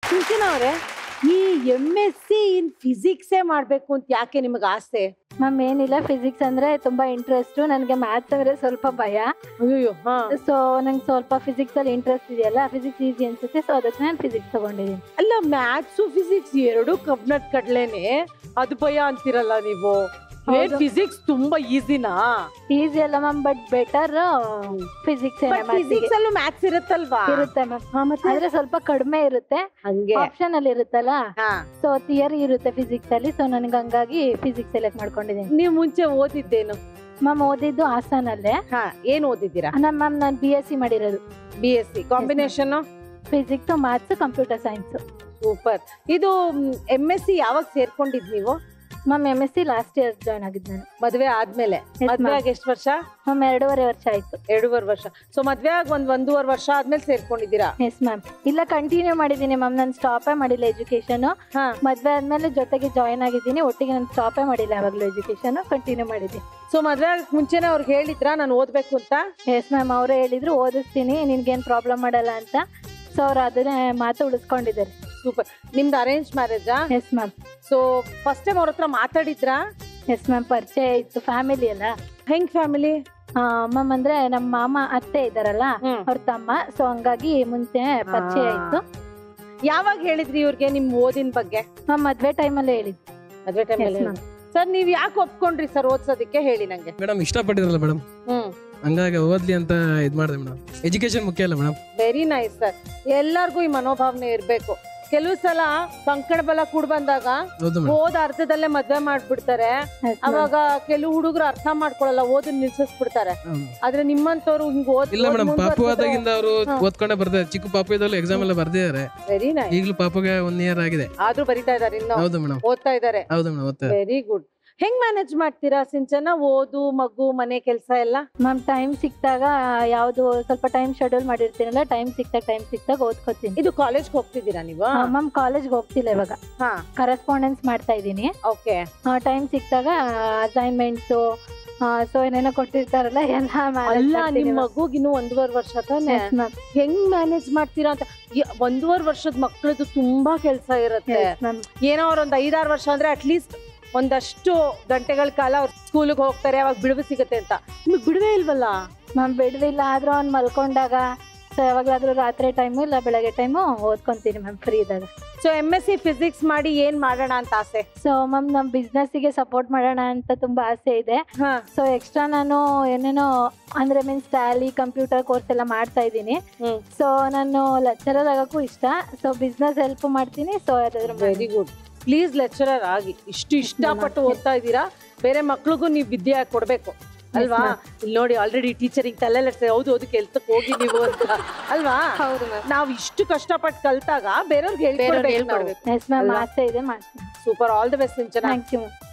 ಸಿಂಚನ ಅವರೇ ಈ M S C in ಫಿಸಿಕ್ಸೇ ಮಾಡ್ಬೇಕು ಅಂತ ಯಾಕೆ ನಿಮಗೆ ಆಸೆ ಮ್ಯಾಮ್ ಏನಿಲ್ಲ ಫಿಸಿಕ್ಸ್ ಅಂದ್ರೆ ತುಂಬಾ ಇಂಟ್ರೆಸ್ಟ್ ನನಗೆ ಮ್ಯಾಥ್ಸ್ ಅಂದ್ರೆ ಸ್ವಲ್ಪ ಭಯ ಅಯ್ಯೋ ಹಾ ಸೊ ನಂಗೆ ಸ್ವಲ್ಪ ಫಿಸಿಕ್ಸ್ ಅಲ್ಲಿ ಇಂಟ್ರೆಸ್ಟ್ ಇದೆಯಲ್ಲ ಫಿಸಿಕ್ಸ್ ಈಸಿ ಅನ್ಸುತ್ತೆ ಸೊ ಅದಕ್ಕೆ ನಾನು ಫಿಸಿಕ್ಸ್ ತಗೊಂಡಿದ್ದೀನಿ ಅಲ್ಲ ಮ್ಯಾಥ್ಸು ಫಿಸಿಕ್ಸ್ ಎರಡು ಕಬ್ನಟ್ ಕಡ್ಲೇನೆ ಅದು ಭಯ ಅಂತಿರಲ್ಲ ನೀವು ಹೌದು. ಫಿಸಿಕ್ಸ್ ತುಂಬಾ ಈಸಿನಾ ಈಸಿ ಅಲ್ಲ ma'am but better physics physics ಅಲ್ಲೂ ಮ್ಯಾಥ್ಸ್ ಇರುತ್ತಲ್ವಾ ಇರುತ್ತೆ ಮ್ಯಾಮ್ ಹಾ, ಮತ್ತೆ ಆದ್ರೆ ಸ್ವಲ್ಪ ಕಡಿಮೆ ಇರುತ್ತೆ ಹಂಗೆ ಆಪ್ಷನ್ ಅಲ್ಲಿ ಇರುತ್ತಲ್ಲ ಹಾ ಸೊ ಥಿಯರಿ ಇರುತ್ತೆ ಫಿಸಿಕ್ಸ್ ಅಲ್ಲಿ ಸೊ ನನಗೆ ಹಂಗಾಗಿ ಫಿಸಿಕ್ಸ್ ಸೆಲೆಕ್ಟ್ ಮಾಡ್ಕೊಂಡಿದ್ದೀನಿ ನೀವು ಮುಂಚೆ ಓದಿದ್ದೇನು ಮ್ಯಾಮ್ ಓದಿದ್ದು ಹಾಸನಲ್ಲೇ ಹಾ ಏನ್ ಓದಿದ್ದೀರಾ ನಮ್ಮ ಮ್ಯಾಮ್ ನಾನು ಬಿ ಎಸ್ ಸಿ ಮಾಡಿರೋದು B S C combination physics maths computer science super ಇದು ಎಂ ಎಸ್ ಸಿ ಯಾವಾಗ ಸೇರ್ಕೊಂಡಿದ್ ನೀವು ma'am M S C last year join ಆಗಿದ್ದು ನಾನು ಮದ್ವೆ ಆದ್ಮೇಲೆ Yes, ಮದ್ವೆ ma'am. ಆಗಿ ಎಷ್ಟು ವರ್ಷ ಮ್ಯಾಮ್ ಎರಡೂವರೆ ವರ್ಷ ಆಯ್ತು ಎರಡೂವರೆ ವರ್ಷ ಸೊ ಮದ್ವೆ ಆಗಿ ಒಂದ್ ಒಂದೂವರೆ ವರ್ಷ ಆದ್ಮೇಲೆ ಸೇರ್ಕೊಂಡಿದ್ದೀರಾ ಎಸ್ ಮ್ಯಾಮ್ ಇಲ್ಲ ಕಂಟಿನ್ಯೂ ಮಾಡಿದ್ದೀನಿ ಮ್ಯಾಮ್ ನಾನು ಸ್ಟಾಪೇ ಮಾಡಿಲ್ಲ ಎಜುಕೇಶನ್ ಹಾ ಮದ್ವೆ ಆದ್ಮೇಲೆ ಜೊತೆಗೆ ಜಾಯ್ನ್ ಆಗಿದ್ದೀನಿ ಒಟ್ಟಿಗೆ ನಾನು ಸ್ಟಾಪೇ ಮಾಡಿಲ್ಲ ಯಾವಾಗಲೂ ಎಜುಕೇಶನ್ ಕಂಟಿನ್ಯೂ ಮಾಡಿದ್ದೀನಿ ಸೊ ಮದ್ವೆ ಆಗಕ್ ಮುಂಚೆನೆ ಅವ್ರಿಗೆ ಹೇಳಿದ್ರಾ ನಾನು ಓದ್ಬೇಕು ಅಂತ ಎಸ್ ಮ್ಯಾಮ್ ಅವರೇ ಹೇಳಿದ್ರು ಓದಿಸ್ತೀನಿ ನಿನ್ಗೇನು ಪ್ರಾಬ್ಲಮ್ ಮಾಡಲ್ಲ ಅಂತ ಸೊ ಅವ್ರು ಅದನ್ನೇ ಮಾತು ಉಳಿಸ್ಕೊಂಡಿದ್ದಾರೆ ಸೂಪರ್ ನಿಮ್ದು ಅರೇಂಜ್ ಮ್ಯಾರೇಜಾ yes ma'am so first time ಅವ್ರ ಹತ್ರ ಮಾತಾಡಿದ್ರಾ ಎಸ್ ಮ್ಯಾಮ್ ಪರಿಚಯ ಇತ್ತು ಫ್ಯಾಮಿಲಿ ಅಲ್ಲ ಹೆಂಗ್ ಫ್ಯಾಮಿಲಿ ಮ್ಯಾಮ್ ಅಂದ್ರೆ ನಮ್ಮ ಮಾಮ ಅತ್ತೆ ಇದಾರಲ್ಲ ಹ್ಮ್. ಅವ್ರ ತಮ್ಮ ಸೊ ಹಂಗಾಗಿ ಮುಂಚೆ ಪರಿಚಯ ಆ. ಇತ್ತು ಯಾವಾಗ ಹೇಳಿದ್ರಿ ಇವ್ರಿಗೆ ನಿಮ್ ಓದಿನ ಬಗ್ಗೆ ಮ್ಯಾಮ್ ಮದ್ವೆ ಟೈಮಲ್ಲೇ ಹೇಳಿದ್ದು ಮದ್ವೆ ಟೈಮ್ ಎಸ್ ಮ್ಯಾಮ್ ಸರ್ ನೀವ್ ಯಾಕೆ ಒಪ್ಕೊಂಡ್ರಿ ಸರ್ ಓದ್ಸೋದಕ್ಕೆ ಹೇಳಿ ನಂಗೆ ಮೇಡಮ್ ಇಷ್ಟಪಟ್ಟಿದ್ರಲ್ಲ ಮೇಡಮ್ ಹ್ಮ್ ಹಂಗಾಗಿ ಓದ್ಲಿ ಅಂತ ಇದ್ ಮಾಡಿದೆ ಮೇಡಮ್ ಎಜುಕೇಶನ್ ಮುಖ್ಯ ಅಲ್ಲ ಮೇಡಮ್ ವೆರಿ ನೈಸ್ ಸರ್ ಎಲ್ಲಾರ್ಗೂ ಈ ಮನೋಭಾವನೆ ಇರ್ಬೇಕು ಕೆಲವು ಸಲ ಕಂಕಣ ಬಲ ಕೂಡ್ ಬಂದಾಗ ಹೌದು ಮೇಡಮ್ ಓದ್ ಅರ್ಧದಲ್ಲೇ ಮದ್ವೆ ಮಾಡ್ಬಿಡ್ತಾರೆ Yes, ma'am. ಅವಾಗ ಕೆಲವು ಹುಡುಗರು ಅರ್ಥ ಮಾಡ್ಕೊಳಲ್ಲ ಓದನ್ ನಿಲ್ಸಿಸ್ಬಿಡ್ತಾರೆ ಆದ್ರೆ ನಿಮ್ಮಂತವ್ರು ಹಿಂಗ್ ಓದ್ ಇಲ್ಲ ಮೇಡಮ್ ಪಾಪು ಆದಾಗಿಂದ ಅವರು ಹಾ. ಓದ್ಕೊಂಡೇ ಬರ್ತಾರೆ ಚಿಕ್ಕ ಪಾಪು ಇದ್ದಲ್ಲೂ ಎಕ್ಸಾಮ್ ಎಲ್ಲ ಬರ್ದಿದ್ದಾರೆ ವೆರಿ ನೈಸ್ ಈಗಲೂ ಪಾಪುಗೆ ಒನ್ ಇಯರ್ ಆಗಿದೆ ಆದ್ರೂ ಬರಿತಾ ಇದಾರೆ ಇನ್ನು ಹೌದು ಮೇಡಮ್ ಓದ್ತಾ ಇದಾರೆ ಹೌದು ಮೇಡಮ್ ಓದ್ತಾರೆ ವೆರಿ ಗುಡ್ ಹೆಂಗ್ ಮ್ಯಾನೇಜ್ ಮಾಡ್ತೀರಾ ಸಿಂಚನ ಓದು ಮಗು ಮನೆ ಕೆಲಸ ಎಲ್ಲ ಮ್ಯಾಮ್ ಟೈಮ್ ಸಿಕ್ತಾಗ ಯಾವ್ದು ಸ್ವಲ್ಪ ಟೈಮ್ ಶೆಡ್ಯೂಲ್ ಮಾಡಿರ್ತೀನಲ್ಲ ಟೈಮ್ ಸಿಕ್ತಾಗ ಟೈಮ್ ಸಿಕ್ತಾಗ ಓದ್ಕೋತೀನಿ ಇದು ಕಾಲೇಜ್ಗೆ ಹೋಗ್ತಿದ್ದೀರಾ ನೀವು ಮ್ಯಾಮ್ ಕಾಲೇಜ್ಗೆ ಹೋಗ್ತಿಲ್ಲ ಇವಾಗ ಹಾ ಕರೆಸ್ಪಾಂಡೆನ್ಸ್ ಮಾಡ್ತಾ ಇದ್ದೀನಿ ಓಕೆ ಟೈಮ್ ಸಿಕ್ತಾಗ ಅಸೈನ್ಮೆಂಟ್ಸು ಸೊ ಏನೇನೋ ಕೊಟ್ಟಿರ್ತಾರಲ್ಲ ಎಲ್ಲ ಅಲ್ಲ ನಿಮ್ ಮಗುಗ್ ಇನ್ನು ಒಂದೂವರೆ ವರ್ಷ ತಾನೆ ಹೆಂಗ್ ಮ್ಯಾನೇಜ್ ಮಾಡ್ತೀರಾ ಅಂತ ಯ- ಒಂದೂವರೆ ವರ್ಷದ ಮಕ್ಳದ್ದು ತುಂಬಾ ಕೆಲಸ ಇರುತ್ತೆ ಏನೋ ಅವ್ರ ಒಂದ್ ಐದಾರು ವರ್ಷ ಅಂದ್ರೆ ಅಟ್ಲೀಸ್ಟ್ ಒಂದಷ್ಟು ಗಂಟೆಗಳ ಕಾಲ ಅವ್ರ ಸ್ಕೂಲಿಗೆ ಹೋಗ್ತಾರೆ ಅವಾಗ ಬಿಡುವು ಸಿಗುತ್ತೆ ಅಂತ ನಿಮಗ್ ಬಿಡುವೇ ಇಲ್ವಲ್ಲ ಮ್ಯಾಮ್ ಬಿಡುವಿಲ್ಲ ಆದ್ರೂ ಅವ್ನು ಮಲ್ಕೊಂಡಾಗ ಸೊ ಯಾವಾಗ್ಲಾದ್ರೂ ರಾತ್ರಿ ಟೈಮು ಇಲ್ಲ ಬೆಳಗ್ಗೆ ಟೈಮು ಓದ್ಕೊಂತೀನಿ ಮ್ಯಾಮ್ ಫ್ರೀ ಇದ್ದಾಗ so M S C physics ಮಾಡಿ ಏನ್ ಮಾಡೋಣ ಅಂತ ಆಸೆ ಸೊ ಮ್ಯಾಮ್ ನಮ್ಮ ಬಿಸ್ನೆಸ್ಸಿಗೆ ಸಪೋರ್ಟ್ ಮಾಡೋಣ ಅಂತ ತುಂಬಾ ಆಸೆ ಇದೆ ಹಾ ಸೊ ಎಕ್ಸ್ಟ್ರಾ ನಾನು ಏನೇನೋ ಅಂದ್ರೆ ಮೀನ್ಸ್ ಟ್ಯಾಲಿ ಕಂಪ್ಯೂಟರ್ ಕೋರ್ಸ್ ಎಲ್ಲ ಮಾಡ್ತಾ ಇದ್ದೀನಿ ಹ್ಮ್ ಸೊ ನಾನು ಲೆಕ್ಚರರ್ ಆಗೋಕ್ಕೂ ಇಷ್ಟ ಸೊ ಬಿಸ್ನೆಸ್ ಹೆಲ್ಪ್ ಮಾಡ್ತೀನಿ ಸೊ ಯಾವ್ದಾದ್ರು ವೆರಿ ಗುಡ್ ಪ್ಲೀಸ್ ಲೆಕ್ಚರರ್ ಆಗಿ ಇಷ್ಟು ಇಷ್ಟಪಟ್ಟು ಓದ್ತಾ ಇದ್ದೀರಾ ಬೇರೆ ಮಕ್ಳಿಗೂ ನೀವು ವಿದ್ಯೆ ಕೊಡ್ಬೇಕು ಅಲ್ವಾ ಇಲ್ಲಿ ನೋಡಿ ಆಲ್ರೆಡಿ ಟೀಚರಿಂಗ್ ತಲೆ ಹೌದು ಹೌದು ಕೆಲ್ಸಕ್ಕೆ ಹೋಗಿ ನೀವು ಅಂತ ಅಲ್ವಾ ಹೌದು ಮ್ಯಾಮ್ ನಾವ್ ಇಷ್ಟು ಕಷ್ಟಪಟ್ಟು ಕಲ್ತಾಗ ಬೇರೆಯವ್ರಿಗೆ ಹೇಳ್ಕೊಡ್ಬೇಕು ಎಸ್ ಮ್ಯಾಮ್ ಅಲ್ವಾ? ಆಸೆ ಇದೆ ಮಾಡ್ತೀನಿ super all the best Sinchana thank you ma'am